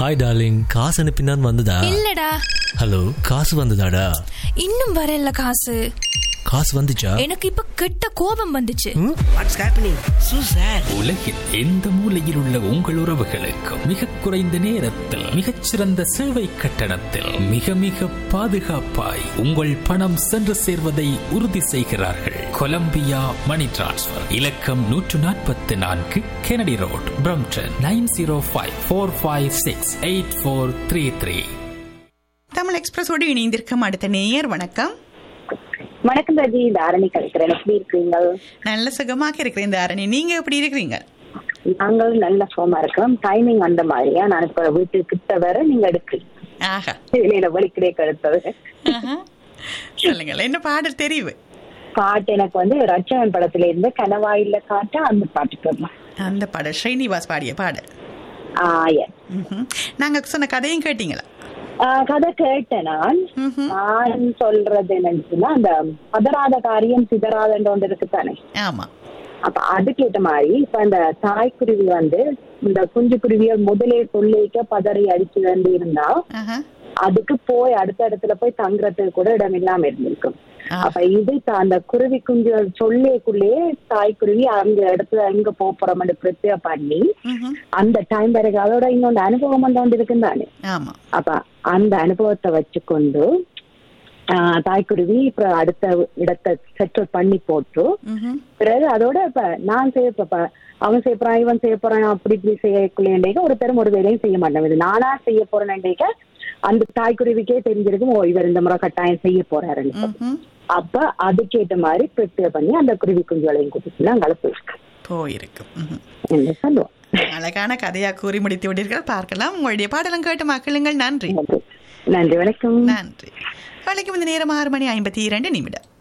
Hi darling காசு அனுப்பினான் வந்ததா இல்லடா ஹலோ காசு வந்ததாடா இன்னும் வரல காசு காசு வந்துச்சா எனக்கு இப்ப கெட்ட கோபம் வந்துச்சு வாட்ஸ் ஹேப்பனிங் சூ சார் உலகில் எந்த மூலையில் உள்ள உங்கள் உறவுகளுக்கு மிக குறைந்த நேரத்தில் மிகச்சிறந்த சேவை கட்டணத்தில் மிக மிக பாதுகாப்பாய் உங்கள் பணம் சென்று சேர்வதை உறுதி செய்கிறார்கள் கொலம்பியா மணி டிரான்ஸ்ஃபர் இலக்கம் நூற்று நாற்பத்தி நான்கு Kennedy road Brampton nine zero five four five six eight four three three Tamil எக்ஸ்பிரஸோடு இணைந்திருக்கும் அடுத்த நேயர் வணக்கம் வணக்கம் ரஜி தாரணி கலைக்கிறேன் எப்படி இருக்கீங்க நல்ல சுகமாக இருக்கிறேன் இந்த அரணி நீங்க எப்படி இருக்கிறீங்க நாங்கள் நல்ல ஃபோமா இருக்கோம் டைமிங் அந்த மாதிரியா நான் இப்ப வீட்டுக்கு கிட்ட வர நீங்க எடுக்கிறீங்க ஆஹா வெளியில வலிக்கிறே கழுத்தது ஆஹா. சொல்லுங்கள் என்ன பாடல் தெரிவு பாட்டு எனக்கு வந்து ரட்சகன் படத்துல இருந்து கனவாயில காட்ட அந்த பாட்டு கேட்கலாம் அந்த பாடல் ஸ்ரீனிவாஸ் பாடிய பாடல் ஆய ம்ஹும். நாங்க சொன்ன கதையும் கேட்டீங்களா கதை கேட்டேன் நான் ம்ஹும். நான் சொல்றது என்னன்னு அந்த பதறாத காரியம் சிதறாதன்ற ஒன்று இருக்குதானே ஆமா அப்ப அதுக்கேற்ற மாதிரி இப்ப அந்த தாய்க்குருவி வந்து இந்த குஞ்சு குருவிய முதலே சொல்லிக்க பதறி அடிச்சு வந்து இருந்தா ஆஹா. அதுக்கு போய் அடுத்த இடத்துல போய் தங்குறதுக்கு கூட இடம் இல்லாம இருந்திருக்கும் ஆ. அப்ப இது த- அந்த குருவி குஞ்சு சொல்லேக்குள்ளேயே தாய்க்குருவி அந்த இடத்துல எங்க போக போறோம்னு ப்ரிப்பேர் பண்ணி ம்ஹும். அந்த டைம் வரைக்கும் அதோட இன்னொன்று அனுபவம் வந்து ஒன்று இருக்குன்னு தானே ஆமா அப்ப அந்த அனுபவத்தை வச்சுக்கொண்டு ஆஹ், தாய்க்குருவி இப்ப அடுத்த இடத்தை செட்டில் பண்ணி போட்டு ம்ஹும். பிறகு அதோட இப்ப நான் செய்ய இப்ப அவன் செய்ய போறான் இவன் செய்ய போறான் அப்படி இப்படி செய்யக்குள்ளேண்டேக்க ஒரு தரம் ஒரு வேலையும் செய்ய மாட்டேன் இது நானா செய்ய போறேன்டேக்க அந்த தாய்க்குருவிக்கே தெரிஞ்சிருக்கும் ஓ இவர் இந்த முறை கட்டாயம் செய்ய போறாருன்னு ம்ஹும். அப்ப அதுக்கேற்ற மாதிரி ப்ரிப்பேர் பண்ணி அந்த குருவி குஞ்சுகளையும் கூட்டிட்டு நாங்கள் போயிருக்கோம் போயிருக்கும் ம்ஹும். என்று சொல்லுவோம் அழகான கதையா கூறி முடித்து விட்டீர்கள் பார்க்கலாம் உங்களுடைய பாடலும் கேட்டு மக்களுங்கள் நன்றி நன்றி. நன்றி வணக்கம் நன்றி வணக்கம் இந்த நேரம் ஆறு மணி ஐம்பத்தி இரண்டு நிமிடம்